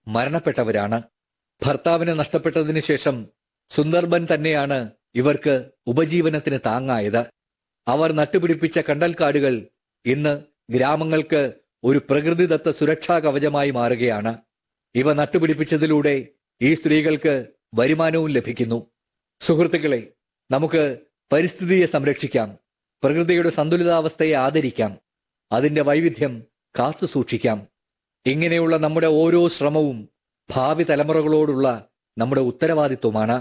മരണപ്പെട്ടവരാണ് ഭർത്താവിനെ നഷ്ടപ്പെട്ടതിന് ശേഷം സുന്ദർബൻ തന്നെയാണ് ഇവർക്ക് ഉപജീവനത്തിന് താങ്ങായത് അവർ നട്ടുപിടിപ്പിച്ച കണ്ടൽക്കാടുകൾ ഇന്ന് ഗ്രാമങ്ങൾക്ക് ഒരു പ്രകൃതിദത്ത സുരക്ഷാ കവചമായി മാറുകയാണ് ഇവ നട്ടുപിടിപ്പിച്ചതിലൂടെ ഈ സ്ത്രീകൾക്ക് വരുമാനവും ലഭിക്കുന്നു സുഹൃത്തുക്കളെ നമുക്ക് പരിസ്ഥിതിയെ സംരക്ഷിക്കാം പ്രകൃതിയുടെ സന്തുലിതാവസ്ഥയെ ആദരിക്കാം അതിന്റെ വൈവിധ്യം കാത്തു സൂക്ഷിക്കാം ഇങ്ങനെയുള്ള നമ്മുടെ ഓരോ ശ്രമവും ഭാവി തലമുറകളോടുള്ള നമ്മുടെ ഉത്തരവാദിത്വമാണ്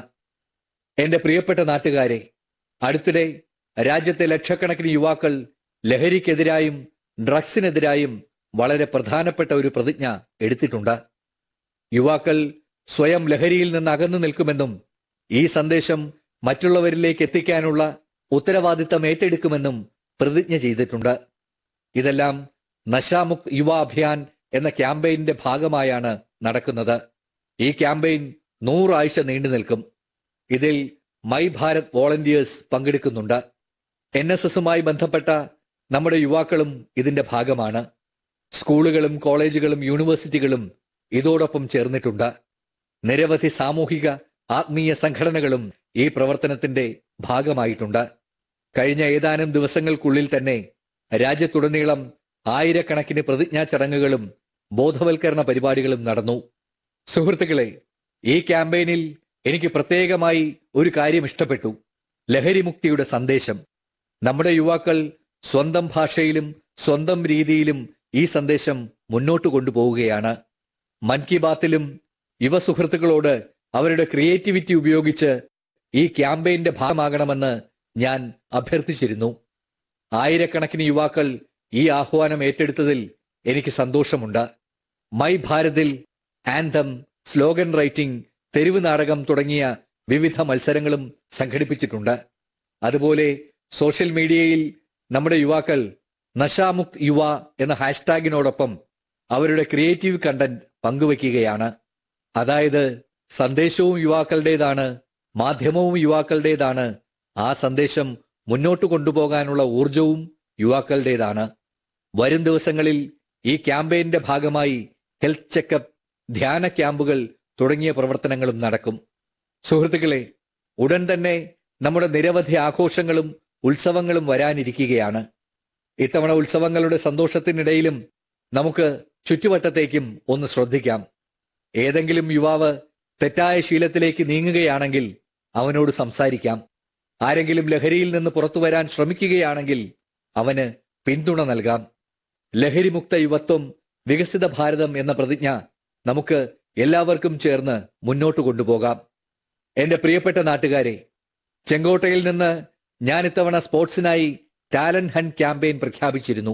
എന്റെ പ്രിയപ്പെട്ട നാട്ടുകാരെ അടുത്തിടെ രാജ്യത്തെ ലക്ഷക്കണക്കിന് യുവാക്കൾ ലഹരിക്കെതിരായും ഡ്രഗ്സിനെതിരായും വളരെ പ്രധാനപ്പെട്ട ഒരു പ്രതിജ്ഞ എടുത്തിട്ടുണ്ട് യുവാക്കൾ സ്വയം ലഹരിയിൽ നിന്ന് അകന്നു നിൽക്കുമെന്നും ഈ സന്ദേശം മറ്റുള്ളവരിലേക്ക് എത്തിക്കാനുള്ള ഉത്തരവാദിത്തം ഏറ്റെടുക്കുമെന്നും പ്രതിജ്ഞ ചെയ്തിട്ടുണ്ട് ഇതെല്ലാം നശാമുക് യുവ അഭിയാൻ എന്ന ക്യാമ്പയിന്റെ ഭാഗമായാണ് നടക്കുന്നത് ഈ ക്യാമ്പയിൻ നൂറാഴ്ച നീണ്ടു നിൽക്കും ഇതിൽ മൈ ഭാരത് വോളണ്ടിയേഴ്സ് പങ്കെടുക്കുന്നുണ്ട് എൻ എസ് എസുമായി ബന്ധപ്പെട്ട നമ്മുടെ യുവാക്കളും ഇതിന്റെ ഭാഗമാണ് സ്കൂളുകളും കോളേജുകളും യൂണിവേഴ്സിറ്റികളും ഇതോടൊപ്പം ചേർന്നിട്ടുണ്ട് നിരവധി സാമൂഹിക ആത്മീയ സംഘടനകളും ഈ പ്രവർത്തനത്തിന്റെ ഭാഗമായിട്ടുണ്ട് കഴിഞ്ഞ ഏതാനും ദിവസങ്ങൾക്കുള്ളിൽ തന്നെ രാജ്യത്തുടനീളം ആയിരക്കണക്കിന് പ്രതിജ്ഞാ ചടങ്ങുകളും ബോധവൽക്കരണ പരിപാടികളും നടന്നു സുഹൃത്തുക്കളെ ഈ ക്യാമ്പയിനിൽ എനിക്ക് പ്രത്യേകമായി ഒരു കാര്യം ഇഷ്ടപ്പെട്ടു ലഹരിമുക്തിയുടെ സന്ദേശം നമ്മുടെ യുവാക്കൾ സ്വന്തം ഭാഷയിലും സ്വന്തം രീതിയിലും ഈ സന്ദേശം മുന്നോട്ട് കൊണ്ടുപോവുകയാണ് മൻ കി ബാത്തിലും യുവ സുഹൃത്തുക്കളോട് അവരുടെ ക്രിയേറ്റിവിറ്റി ഉപയോഗിച്ച് ഈ ക്യാമ്പയിന്റെ ഭാഗമാകണമെന്ന് ഞാൻ അഭ്യർത്ഥിച്ചിരുന്നു ആയിരക്കണക്കിന് യുവാക്കൾ ഈ ആഹ്വാനം ഏറ്റെടുത്തതിൽ എനിക്ക് സന്തോഷമുണ്ട് മൈ ഭാരതിൽ ആന്തം സ്ലോഗൻ റൈറ്റിംഗ് തെരുവ് നാടകം തുടങ്ങിയ വിവിധ മത്സരങ്ങളും സംഘടിപ്പിച്ചിട്ടുണ്ട് അതുപോലെ സോഷ്യൽ മീഡിയയിൽ നമ്മുടെ യുവാക്കൾ നശാമുക്ത് യുവ എന്ന ഹാഷ്ടാഗിനോടൊപ്പം അവരുടെ ക്രിയേറ്റീവ് കണ്ടന്റ് പങ്കുവയ്ക്കുകയാണ് അതായത് സന്ദേശവും യുവാക്കളുടേതാണ് മാധ്യമവും യുവാക്കളുടേതാണ് ആ സന്ദേശം മുന്നോട്ട് കൊണ്ടുപോകാനുള്ള ഊർജവും യുവാക്കളുടേതാണ് വരും ദിവസങ്ങളിൽ ഈ ക്യാമ്പയിന്റെ ഭാഗമായി ഹെൽത്ത് ചെക്കപ്പ് ധ്യാന ക്യാമ്പുകൾ തുടങ്ങിയ പ്രവർത്തനങ്ങളും നടക്കും സുഹൃത്തുക്കളെ ഉടൻ തന്നെ നമ്മുടെ നിരവധി ആഘോഷങ്ങളും ഉത്സവങ്ങളും വരാനിരിക്കുകയാണ് ഇത്തവണ ഉത്സവങ്ങളുടെ സന്തോഷത്തിനിടയിലും നമുക്ക് ചുറ്റുവട്ടത്തേക്കും ഒന്ന് ശ്രദ്ധിക്കാം ഏതെങ്കിലും യുവാവ് തെറ്റായ ശീലത്തിലേക്ക് നീങ്ങുകയാണെങ്കിൽ അവനോട് സംസാരിക്കാം ആരെങ്കിലും ലഹരിയിൽ നിന്ന് പുറത്തു വരാൻ ശ്രമിക്കുകയാണെങ്കിൽ അവന് പിന്തുണ നൽകാം ലഹരിമുക്ത യുവത്വം വികസിത ഭാരതം എന്ന പ്രതിജ്ഞ നമുക്ക് എല്ലാവർക്കും ചേർന്ന് മുന്നോട്ട് കൊണ്ടുപോകാം എന്റെ പ്രിയപ്പെട്ട നാട്ടുകാരെ ചെങ്കോട്ടയിൽ നിന്ന് ഞാൻ ഇത്തവണ സ്പോർട്സിനായി ടാലന്റ് ഹണ്ട് ക്യാമ്പയിൻ പ്രഖ്യാപിച്ചിരുന്നു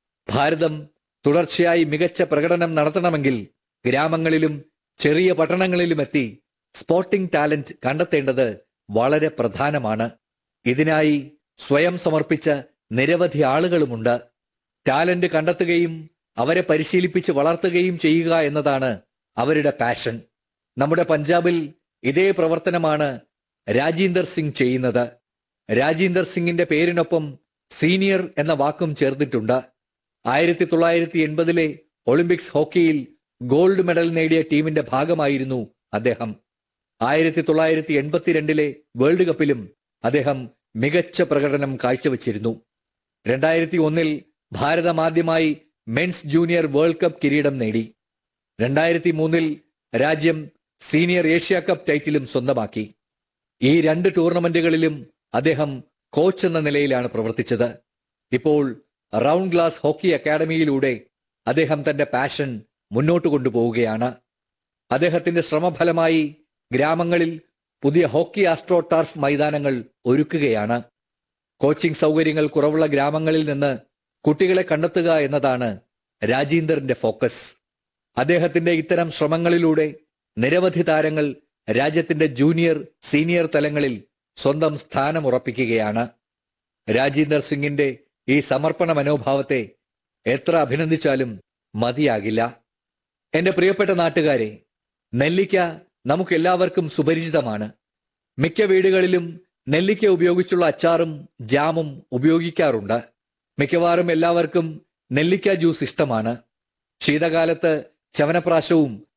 ഭാരതം തുടർച്ചയായി മികച്ച പ്രകടനം നടത്തണമെങ്കിൽ ഗ്രാമങ്ങളിലും ചെറിയ പട്ടണങ്ങളിലും എത്തി സ്പോർട്ടിംഗ് ടാലന്റ് കണ്ടെത്തേണ്ടത് വളരെ പ്രധാനമാണ് ഇതിനായി സ്വയം സമർപ്പിച്ച നിരവധി ആളുകളുമുണ്ട് ടാലന്റ് കണ്ടെത്തുകയും അവരെ പരിശീലിപ്പിച്ച് വളർത്തുകയും ചെയ്യുക എന്നതാണ് അവരുടെ പാഷൻ നമ്മുടെ പഞ്ചാബിൽ ഇതേ പ്രവർത്തനമാണ് രാജീന്ദർ സിംഗ് ചെയ്യുന്നത് രാജീന്ദർ സിംഗിന്റെ പേരിനൊപ്പം സീനിയർ എന്ന വാക്കും ചേർന്നിട്ടുണ്ട് ആയിരത്തി തൊള്ളായിരത്തി എൺപതിലെ ഒളിമ്പിക്സ് ഹോക്കിയിൽ ഗോൾഡ് മെഡൽ നേടിയ ടീമിന്റെ ഭാഗമായിരുന്നു അദ്ദേഹം ആയിരത്തി തൊള്ളായിരത്തി എൺപത്തിരണ്ടിലെ വേൾഡ് കപ്പിലും അദ്ദേഹം മികച്ച പ്രകടനം കാഴ്ചവെച്ചിരുന്നു രണ്ടായിരത്തി ഒന്നിൽ ഭാരതം ആദ്യമായി മെൻസ് ജൂനിയർ വേൾഡ് കപ്പ് കിരീടം നേടി രണ്ടായിരത്തി മൂന്നിൽ രാജ്യം സീനിയർ ഏഷ്യ കപ്പ് ടൈറ്റിലും സ്വന്തമാക്കി ഈ രണ്ട് ടൂർണമെന്റുകളിലും അദ്ദേഹം കോച്ച് എന്ന നിലയിലാണ് പ്രവർത്തിച്ചത് ഇപ്പോൾ റൗണ്ട് ഗ്ലാസ് ഹോക്കി അക്കാദമിയിലൂടെ അദ്ദേഹം തന്റെ പാഷൻ മുന്നോട്ട് കൊണ്ടുപോവുകയാണ് അദ്ദേഹത്തിന്റെ ശ്രമഫലമായി ഗ്രാമങ്ങളിൽ പുതിയ ഹോക്കി ആസ്ട്രോ ടർഫ് മൈതാനങ്ങൾ ഒരുക്കുകയാണ് കോച്ചിംഗ് സൗകര്യങ്ങൾ കുറവുള്ള ഗ്രാമങ്ങളിൽ നിന്ന് കുട്ടികളെ കണ്ടെത്തുക എന്നതാണ് രാജീന്ദറിന്റെ ഫോക്കസ് അദ്ദേഹത്തിന്റെ ഇത്തരം ശ്രമങ്ങളിലൂടെ നിരവധി താരങ്ങൾ രാജ്യത്തിന്റെ ജൂനിയർ സീനിയർ തലങ്ങളിൽ സ്വന്തം സ്ഥാനം ഉറപ്പിക്കുകയാണ് രാജീന്ദർ സിംഗിന്റെ ഈ സമർപ്പണ മനോഭാവത്തെ എത്ര അഭിനന്ദിച്ചാലും മതിയാകില്ല എന്റെ പ്രിയപ്പെട്ട നാട്ടുകാരെ നെല്ലിക്ക നമുക്ക് എല്ലാവർക്കും സുപരിചിതമാണ് മിക്ക വീടുകളിലും നെല്ലിക്ക ഉപയോഗിച്ചുള്ള അച്ചാറും ജാമും ഉപയോഗിക്കാറുണ്ട് മിക്കവാറും എല്ലാവർക്കും നെല്ലിക്ക ജ്യൂസ് ഇഷ്ടമാണ് ശീതകാലത്ത് ചവനപ്രാശവും